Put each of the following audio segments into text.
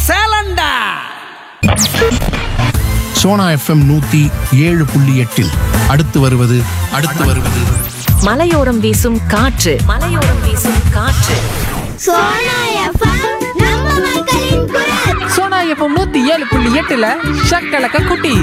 சேலண்டா Sona FM நூத்தி ஏழு புள்ளி எட்டில் அடுத்து வருவது அடுத்து வருவது மலையோரம் வீசும் காற்று மலையோரம் வீசும் காற்று சோனா எஃப்எம் நம்ம மக்களின் குரல் சோனா எஃப்எம் நூத்தி ஏழு புள்ளி எட்டுல ஷக்கலக்க குட்டி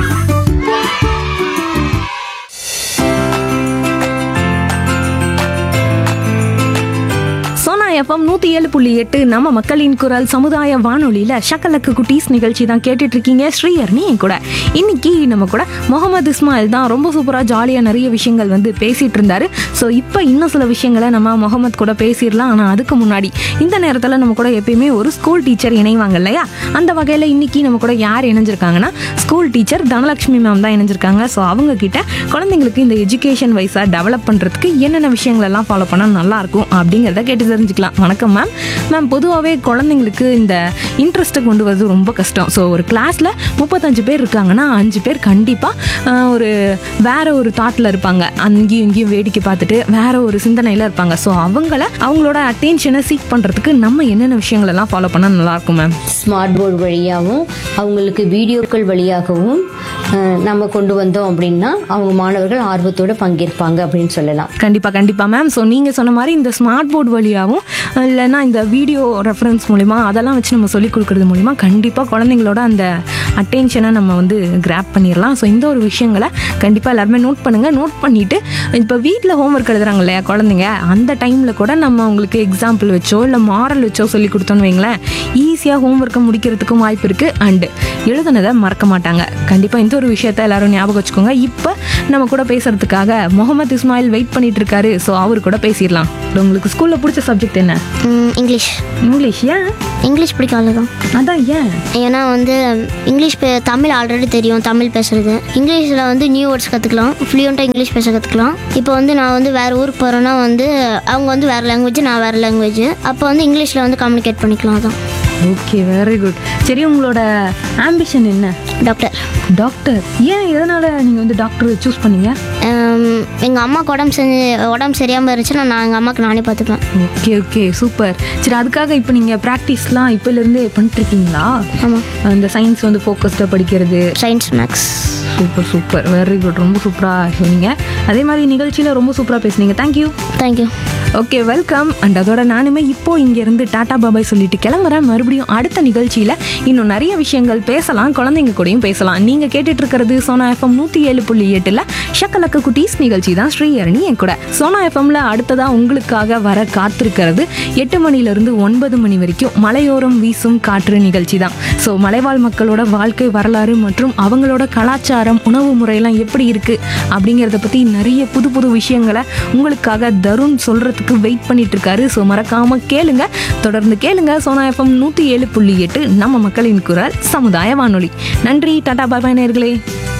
சோனா எஃப்எம் நூற்றி ஏழு புள்ளி எட்டு நம்ம மக்களின் குரல் சமுதாய வானொலியில் ஷக்கலக்கு குட்டீஸ் நிகழ்ச்சி தான் கேட்டுட்டு இருக்கீங்க ஸ்ரீயர்னி என் கூட இன்னைக்கு நம்ம கூட முகமது இஸ்மாயில் தான் ரொம்ப சூப்பராக ஜாலியாக நிறைய விஷயங்கள் வந்து பேசிட்டு இருந்தாரு ஸோ இப்போ இன்னும் சில விஷயங்களை நம்ம முகமது கூட பேசிடலாம் ஆனால் அதுக்கு முன்னாடி இந்த நேரத்தில் நம்ம கூட எப்பயுமே ஒரு ஸ்கூல் டீச்சர் இணைவாங்க இல்லையா அந்த வகையில் இன்னைக்கு நம்ம கூட யார் இணைஞ்சிருக்காங்கன்னா ஸ்கூல் டீச்சர் தனலட்சுமி மேம் தான் இணைஞ்சிருக்காங்க ஸோ அவங்க கிட்ட குழந்தைங்களுக்கு இந்த எஜுகேஷன் வைஸாக டெவலப் பண்ணுறதுக்கு என்னென்ன விஷயங்கள் எல்லாம் ஃபாலோ பண்ணால் நல்லா இருக்கும் அப்படிங்கிறத கேட்டு தெரிஞ்சுக்கலாம் வணக்கம் மேம் மேம் பொதுவாகவே குழந்தைங்களுக்கு இந்த இன்ட்ரெஸ்ட்டை கொண்டு வரது ரொம்ப கஷ்டம் ஸோ ஒரு கிளாஸில் முப்பத்தஞ்சு பேர் இருக்காங்கன்னா அஞ்சு பேர் கண்டிப்பாக ஒரு வேற ஒரு தாட்டில் இருப்பாங்க அங்கேயும் இங்கேயும் வேடிக்கை பார்த்துட்டு வேற ஒரு சிந்தனையில் இருப்பாங்க ஸோ அவங்கள அவங்களோட அட்டென்ஷனை சீக் பண்ணுறதுக்கு நம்ம என்னென்ன விஷயங்கள் எல்லாம் ஃபாலோ பண்ணால் நல்லாயிருக்கும் மேம் ஸ்மார்ட் போர்டு வழியாகவும் அவங்களுக்கு வீடியோக்கள் வழியாகவும் அஹ், நம்ம கொண்டு வந்தோம் அப்படின்னா அவங்க மாணவர்கள் ஆர்வத்தோட பங்கேற்பாங்க அப்படின்னு சொல்லலாம் கண்டிப்பாக கண்டிப்பாக மேம் ஸோ நீங்கள் சொன்ன மாதிரி இந்த ஸ்மார்ட் போர்டு வழியாகவும் இல்லைன்னா இந்த வீடியோ ரெஃபரன்ஸ் மூலிமா அதெல்லாம் வச்சு நம்ம சொல்லிக் கொடுக்கறது மூலிமா கண்டிப்பாக குழந்தைங்களோட அந்த அட்டென்ஷனை நம்ம வந்து கிராப் பண்ணிடலாம் ஸோ இந்த ஒரு விஷயங்களை கண்டிப்பாக எல்லாருமே நோட் பண்ணுங்கள் நோட் பண்ணிவிட்டு இப்போ வீட்டில் ஹோம்ஒர்க் எழுதுறாங்க இல்லையா குழந்தைங்க அந்த டைமில் கூட நம்ம அவங்களுக்கு எக்ஸாம்பிள் வச்சோ இல்லை மாரல் வச்சோ சொல்லி கொடுத்தோன்னு வைங்களேன் ஈஸியாக ஹோம்ஒர்க்கை முடிக்கிறதுக்கும் வாய்ப்பு இருக்குது அண்டு எழுதுனதை மறக்க மாட்டாங்க கண்டிப்பாக இந்த ஒரு விஷயத்த எல்லாரும் ஞாபகம் வச்சுக்கோங்க இப்போ நம்ம கூட பேசுறதுக்காக முகமது இஸ்மாயில் வெயிட் பண்ணிட்டு இருக்காரு ஸோ அவர் கூட பேசிடலாம் உங்களுக்கு ஸ்கூலில் பிடிச்ச சப்ஜெக்ட் என்ன ம், இங்கிலீஷ் இங்கிலீஷ் ஏன் இங்கிலீஷ் பிடிக்கும் அவ்வளோதான் அதான் ஏன் ஏன்னா வந்து இங்கிலீஷ் பே தமிழ் ஆல்ரெடி தெரியும் தமிழ் பேசுறது இங்கிலீஷில் வந்து நியூ வேர்ட்ஸ் கற்றுக்கலாம் ஃப்ளூயண்ட்டாக இங்கிலீஷ் பேச கற்றுக்கலாம் இப்போ வந்து நான் வந்து வேறு ஊருக்கு போகிறேன்னா வந்து அவங்க வந்து வேறு லாங்குவேஜ் நான் வேறு லாங்குவேஜ் அப்போ வந்து இங்கிலீஷில் வந்து கம்யூனிகேட் பண்ணிக்கலாம் அதான் ஓகே வெரி குட் சரி உங்களோட ஆம்பிஷன் என்ன டாக்டர் டாக்டர் ஏன் எதனால நீங்கள் வந்து டாக்டர் சூஸ் பண்ணீங்க எங்கள் அம்மாவுக்கு உடம்பு செஞ்சு உடம்பு சரியாமல் இருந்துச்சுன்னா நான் எங்கள் அம்மாவுக்கு நானே பார்த்துப்பேன் ஓகே ஓகே சூப்பர் சரி அதுக்காக இப்போ நீங்கள் ப்ராக்டிஸ்லாம் இப்போலேருந்தே பண்ணிட்டுருக்கீங்களா ஆமாம் அந்த சயின்ஸ் வந்து ஃபோக்கஸ்டாக படிக்கிறது science maths super super very good ரொம்ப சூப்பராக சொன்னீங்க அதே மாதிரி நிகழ்ச்சியில் ரொம்ப சூப்பராக பேசுனீங்க thank you thank you okay welcome and அதோட நானுமே இப்போ இங்கேருந்து டாடா பாபாய் சொல்லிட்டு கிளம்புறேன் மறுபடியும் அடுத்த நிகழ்ச்சியில் இன்னும் நிறைய விஷயங்கள் பேசலாம் குழந்தைங்க கூடயும் பேசலாம் நீங்கள் கேட்டுட்டு இருக்கிறது சோனா எஃப்எம் நூற்றி ஏழு புள்ளி எட்டில் ஷக்கலக்க குட்டீஸ் நிகழ்ச்சி தான் ஸ்ரீஹரணி என் கூட சோனா எஃப்எம்ல அடுத்ததாக உங்களுக்காக வர காத்திருக்கிறது எட்டு மணிலேருந்து ஒன்பது மணி வரைக்கும் மலையோரம் வீசும் காற்று நிகழ்ச்சி தான் ஸோ மலைவாழ் மக்களோட வாழ்க்கை வரலாறு மற்றும் அவங்களோட கலாச்சாரம் உணவு முறையெல்லாம் எப்படி இருக்குது அப்படிங்கிறத பற்றி நிறைய புது புது விஷயங்களை உங்களுக்காக தருண் சொல்கிறதுக்கு வெயிட் பண்ணிட்டு இருக்காரு ஸோ மறக்காமல் கேளுங்க தொடர்ந்து கேளுங்க சோனா எஃப்எம் நூற்றி ஏழு புள்ளி எட்டு நம்ம மக்களின் குரல் சமுதாய வானொலி நன்றி டாடா பாய் பாய் நேர்களே